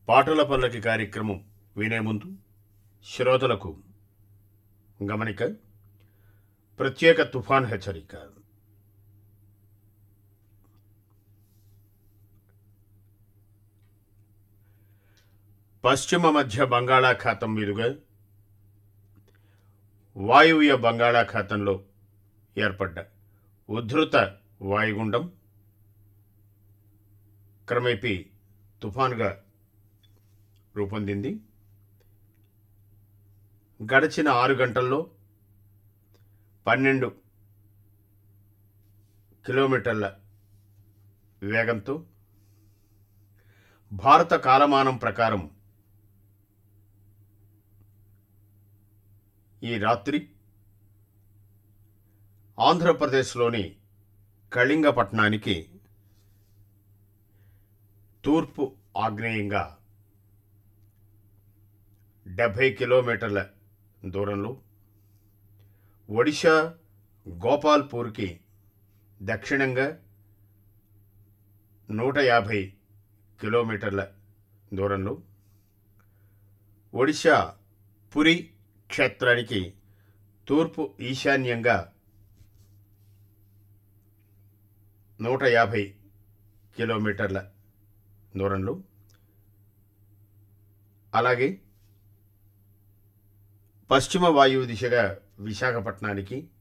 పాటల పల్లకి కార్యక్రమం వినే ముందు శ్రోతలకు గమనిక ప్రత్యేక తుఫాన్ హెచ్చరిక పశ్చిమ మధ్య బంగాళాఖాతం మీదుగా వాయువ్య బంగాళాఖాతంలో ఏర్పడ్డ ఉద్ధృత వాయుగుండం క్రమేపీ తుఫాన్గా రూపొందింది గడిచిన ఆరు గంటల్లో పన్నెండు కిలోమీటర్ల వేగంతో భారత కాలమానం ప్రకారం ఈ రాత్రి ఆంధ్రప్రదేశ్లోని కళింగపట్నానికి తూర్పు ఆగ్నేయంగా డెబ్భై కిలోమీటర్ల దూరంలో ఒడిషా గోపాల్పూర్కి దక్షిణంగా నూట యాభై కిలోమీటర్ల దూరంలో ఒడిషా పురి క్షేత్రానికి తూర్పు ఈశాన్యంగా నూట యాభై కిలోమీటర్ల దూరంలో అలాగే పశ్చిమ వాయువు దిశగా విశాఖపట్నానికి